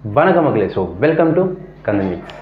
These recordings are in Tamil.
வணக்கம் மக்களே so welcome to Kandhan mix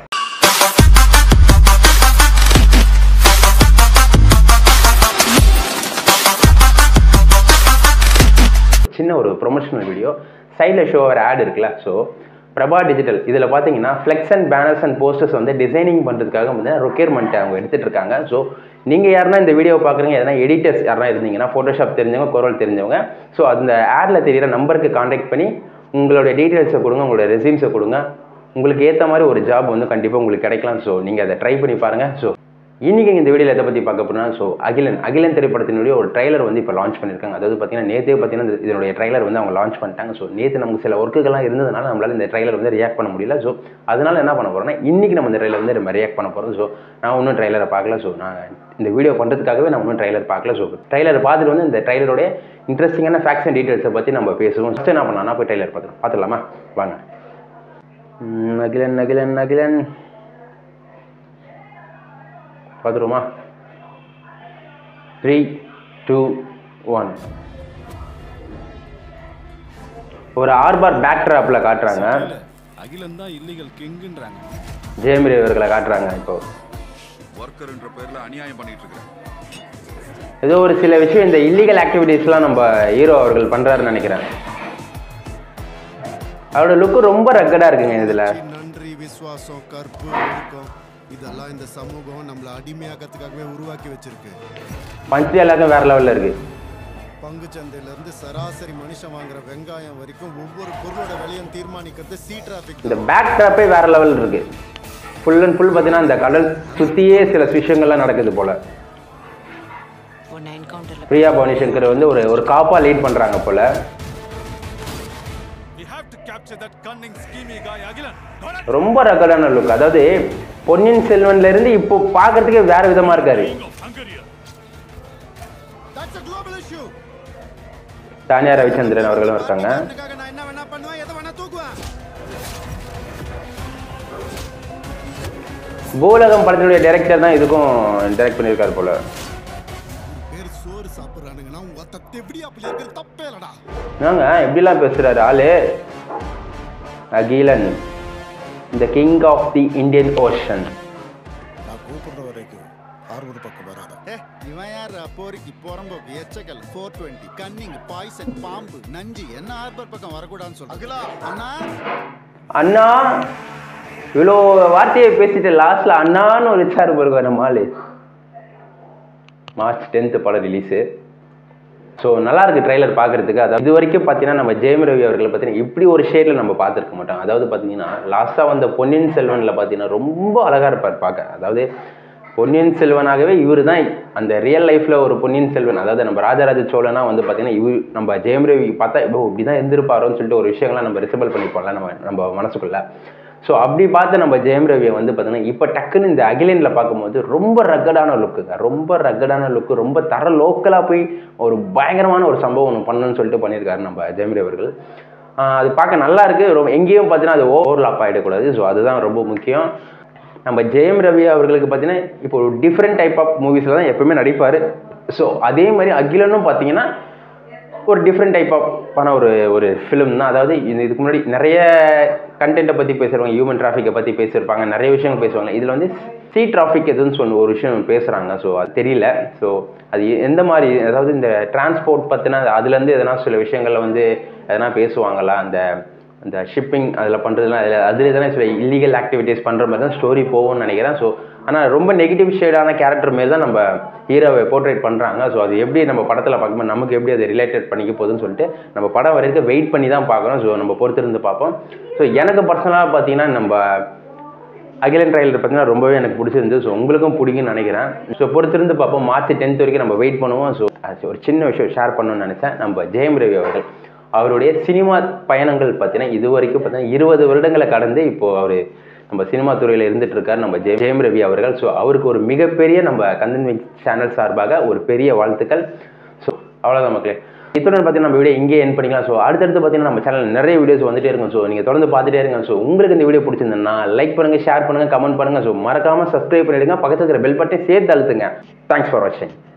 சின்ன ஒரு ப்ரொமோஷனல் வீடியோ சைடில் ஷோ ஒரு ஆட் இருக்குல்ல ஸோ பிரபா டிஜிட்டல் இதில் பார்த்தீங்கன்னா flex and banners and posters வந்து டிசைனிங் பண்ணுறதுக்காக வந்து ரெக்யர்மெண்ட் அவங்க எடுத்துகிட்டு இருக்காங்க ஸோ நீங்கள் யாருன்னா இந்த வீடியோ பார்க்குறீங்க எதனா எடிட்டர்ஸ் யாருனா இருந்தீங்கன்னா ஃபோட்டோஷாப் தெரிஞ்சவங்க குரல் தெரிஞ்சவங்க ஸோ அந்த ஆடில் தெரியிற நம்பருக்கு காண்டாக்ட் பண்ணி உங்களுடைய டீட்டெயில்ஸை கொடுங்க உங்களோட ரெசியூம்ஸை கொடுங்க உங்களுக்கு ஏற்ற மாதிரி ஒரு ஜாப் வந்து கண்டிப்பாக உங்களுக்கு கிடைக்கலாம் ஸோ நீங்கள் அதை ட்ரை பண்ணி பாருங்கள் ஸோ இன்றைக்கி இந்த வீடியோவில் எதை பற்றி பார்க்க போனால் ஸோ அகிலன் அகிலன் திரைப்படத்தினுடைய ஒரு ட்ரைலர் வந்து இப்போ லான்ச் பண்ணியிருக்காங்க அதாவது பார்த்தீங்கன்னா நேற்றே பார்த்தீங்கன்னா இந்த- இதனுடைய ட்ரைலர் வந்து அவங்க லான்ச் பண்ணிட்டாங்க ஸோ நேற்று நமக்கு சில ஒர்க்குகள்லாம் இருந்ததுனால நம்மளால இந்த ட்ரைலர் வந்து ரியாக்ட் பண்ண முடியல ஸோ அதனால என்ன பண்ண போகிறோம்னா இன்றைக்கி நம்ம இந்த ட்ரைலர் வந்து நம்ம ரியாக்ட் பண்ண போகிறோம் ஸோ நான் இன்னும் ட்ரைலரை பார்க்கல ஸோ நான் இந்த வீடியோ பண்ணுறதுக்காகவே நான் இன்னும் ட்ரைலர் பார்க்கல ஸோ ட்ரைலர் பார்த்துட்டு வந்து இந்த ட்ரைலருடைய இன்ட்ரெஸ்டிங்கான ஃபேக்ட்ஸ் அண்ட் டீட்டெயில்ஸை பற்றி நம்ம பேசுவோம் ஃபஸ்ட்டு என்ன பண்ணலாம் போய் ட்ரைலர் பார்த்துக்கலாம் பார்த்துடலாமா வாங்க ம், அகிலன் அகிலன் அகிலன் பார்த்துருவோமா த்ரீ டூ ஒன் ஒரு ஆர்பார் பேக் ட்ராப்பில் காட்டுறாங்க அகிலன் தான் இல்லீகல் கிங்குன்றாங்க ஜெயமிரி அவர்களை காட்டுறாங்க இப்போ ஒர்க்கர்ன்ற பேர்ல அநியாயம் பண்ணிட்டு இருக்காங்க ஏதோ ஒரு சில விஷயம் இந்த இல்லீகல் ஆக்டிவிட்டீஸ்லாம் நம்ம ஹீரோ அவர்கள் பண்ணுறாருன்னு நினைக்கிறேன் அவரோட லுக்கு ரொம்ப ரக்கடாக இருக்குங்க இதில் நன்றி விசுவாசம் கற்பு ஒழுக்கம் இதெல்லாம் இந்த சமூகம் நம்மளை அடிமையாக்கிறதுக்காகவே உருவாக்கி வச்சிருக்கு பஞ்ச் எல்லாருக்கும் வேற லெவலில் இருக்கு பங்கு சந்தையில இருந்து சராசரி மனுஷன் வாங்குற வெங்காயம் வரைக்கும் ஒவ்வொரு பொருளோட விலையும் தீர்மானிக்கிறது சி டிராபிக் இந்த பேக் ட்ராப்பே வேற லெவல் இருக்கு ஃபுல் அண்ட் ஃபுல் பார்த்தீங்கன்னா இந்த கடல் சுற்றியே சில விஷயங்கள்லாம் நடக்குது போல உன்னை என்கவுண்டர்ல பிரியா பவானி சங்கர் வந்து ஒரு ஒரு காப்பாக லீட் பண்ணுறாங்க போல we have to capture that cunning schemy guy Akilan Got it? ரொம்ப ரகடான லுக் அதாவது பொன்னியின் செல்வன்ல இருந்து இப்போ பார்க்கறதுக்கே வேற விதமா இருக்காரு King of Hungary. That's a global issue Taniya Ravichandran அவர்களும் இருக்காங்க அவனுக்காக நான் என்ன வேணா பண்ணுவேன் எதை வேணா தூக்குவேன் பூலகம் படத்தினுடைய டைரக்டர் தான் இதுக்கும் டைரக்ட் பண்ணியிருக்காரு போல பேர் சோறு சாப்பிடுறானுங்கன்னா ஒத்த தெவிடி அப்படி இருக்கிறது தப்பே இல்லடா நாங்க எப்படிலாம் பேசுறாரு ஆளு அகிலன் இந்த king of the Indian ocean நான் கூப்பிடுற வரைக்கும் ஆர்வூர் பக்கம் வராத ஏ இவன் யார் போரிக்கு புறம்போக்கு எச்சக்கல் ஃபோர் டுவெண்ட்டி கன்னிங் பாய்சன் பாம்பு நஞ்சு என்ன ஆர்பர் பக்கம் வரக்கூடாதுன்னு சொல்ல அகிலா அண்ணா அண்ணா இவ்வளோ வார்த்தையை பேசிட்டு லாஸ்ட்ல அண்ணான்னு ஒரு சார் பாருங்க நம்ம ஆளு மார்ச் டென்த்து படம் ரிலீஸு ஸோ நல்லா இருக்கு ட்ரைலர் பார்க்கறதுக்கு அதாவது இது வரைக்கும் பார்த்தீங்கன்னா நம்ம ஜெயம் ரவி அவர்களை பார்த்தீங்கன்னா இப்படி ஒரு ஷேடில் நம்ம பார்த்துருக்க மாட்டோம் அதாவது பார்த்தீங்கன்னா லாஸ்ட்டாக வந்த பொன்னியின் செல்வனில் பார்த்தீங்கன்னா ரொம்ப அழகாக இருப்பார் பார்க்க அதாவது பொன்னியின் செல்வனாகவே இவர் தான் அந்த ரியல் லைஃப்பில் ஒரு பொன்னியின் செல்வன் அதாவது நம்ம ராஜராஜ சோழனா வந்து பார்த்தீங்கன்னா இவர் நம்ம ஜெயம் ரவி பார்த்தா இப்போ இப்படி தான் இருந்திருப்பாரோன்னு சொல்லிட்டு ஒரு விஷயங்கள்லாம் நம்ம ரிசபிள் பண்ணிப்போம்ல நம்ம நம்ம மனசுக்குள்ள ஸோ அப்படி பார்த்து நம்ம ஜெயம் ரவியை வந்து பார்த்தீங்கன்னா இப்போ டக்குன்னு இந்த அகிலனில் பார்க்கும்போது ரொம்ப ரக்கடான லுக்குங்க ரொம்ப ரக்கடான லுக்கு ரொம்ப தர லோக்கலாக போய் ஒரு பயங்கரமான ஒரு சம்பவம் ஒன்று பண்ணணும்னு சொல்லிட்டு பண்ணியிருக்காரு நம்ம ஜெயம் ரவி அவர்கள் ஆஹ் அது பார்க்க நல்லா இருக்கு ரொம்ப எங்கேயும் பார்த்தீங்கன்னா அது ஓவர்லாப் ஆகிடக்கூடாது ஸோ அதுதான் ரொம்ப முக்கியம் நம்ம ஜெயம் ரவி அவர்களுக்கு பார்த்தீங்கன்னா இப்போ ஒரு டிஃப்ரெண்ட் டைப் ஆஃப் மூவிஸில் தான் எப்பவுமே நடிப்பார் ஸோ அதே மாதிரி அகிலனும் பார்த்தீங்கன்னா ஒரு டிஃப்ரெண்ட் டைப் ஆஃப் ஆன ஒரு ஒரு ஃபிலிம் தான் அதாவது இது இதுக்கு முன்னாடி நிறைய கண்டென்ட்டை பற்றி பேசுகிறவங்க ஹியூமன் டிராஃபிக்கை பற்றி பேசியிருப்பாங்க நிறைய விஷயங்கள் பேசுவாங்க இதில் வந்து சி டிராஃபிக் எதுன்னு சொல்லி ஒரு விஷயம் பேசுகிறாங்க ஸோ அது தெரியல ஸோ அது எந்த மாதிரி அதாவது இந்த டிரான்ஸ்போர்ட் பற்றின அதுலேருந்து எதனா சில விஷயங்களில் வந்து எதனா பேசுவாங்களா அந்த அந்த ஷிப்பிங் அதில் பண்ணுறதுலாம் அதில் அதில் எதனா சில இல்லீகல் ஆக்டிவிட்டீஸ் பண்ணுற மாதிரி தான் ஸ்டோரி போகும்னு நினைக்கிறேன் ஸோ ஆனால் ரொம்ப நெகட்டிவ் ஷேடான கேரக்டர் மாரி தான் நம்ம ஹீரோவை போர்ட்ரேட் பண்ணுறாங்க ஸோ அது எப்படி நம்ம படத்தில் பார்க்கும்போது நமக்கு எப்படி அது ரிலேட்டட் பண்ணிக்க போகுதுன்னு சொல்லிட்டு நம்ம படம் வரைக்கும் வெயிட் பண்ணி தான் பார்க்குறோம் ஸோ நம்ம பொறுத்திருந்து பார்ப்போம் ஸோ எனக்கு பர்சனலாக பார்த்தீங்கன்னா நம்ம அகிலன் ட்ரைலர் பார்த்தீங்கன்னா ரொம்பவே எனக்கு பிடிச்சிருந்து ஸோ உங்களுக்கும் பிடிக்கும்னு நினைக்கிறேன் ஸோ பொறுத்திருந்து பார்ப்போம் மார்ச் டென்த் வரைக்கும் நம்ம வெயிட் பண்ணுவோம் ஸோ அது ஒரு சின்ன விஷயம் ஷேர் பண்ணணும்னு நினச்சேன் நம்ம ஜெயம் ரவி அவர்கள் அவருடைய சினிமா பயணங்கள் பார்த்தீங்கன்னா இது வரைக்கும் பார்த்தீங்கன்னா இருபது வருடங்களை கடந்து இப்போ அவர் நம்ம சினிமா துறையில் இருந்துட்டு இருக்கார் நம்ம ஜெயம் ஜெயம் ரவி அவர்கள் ஸோ அவருக்கு ஒரு மிகப்பெரிய நம்ம கந்தன் சேனல் சார்பாக ஒரு பெரிய வாழ்த்துக்கள் ஸோ அவ்வளோதான் மக்களே இத்துடன் பார்த்தீங்கன்னா நம்ம வீடியோ இங்கே என் பண்ணிக்கலாம் ஸோ அடுத்தடுத்து பார்த்தீங்கன்னா நம்ம சேனல் நிறைய வீடியோஸ் வந்துட்டே இருக்கும் ஸோ நீங்கள் தொடர்ந்து பார்த்துட்டே இருங்க ஸோ உங்களுக்கு இந்த வீடியோ பிடிச்சிருந்தா லைக் பண்ணுங்கள் ஷேர் பண்ணுங்கள் கமெண்ட் பண்ணுங்கள் ஸோ மறக்காமல் சப்ஸ்கிரைப் பண்ணிடுங்க பக்கத்தில் இருக்கிற பெல் பட்டனை சேர்த்து அழுத்துங்க தேங்க்ஸ் ஃபார் வாட்சிங்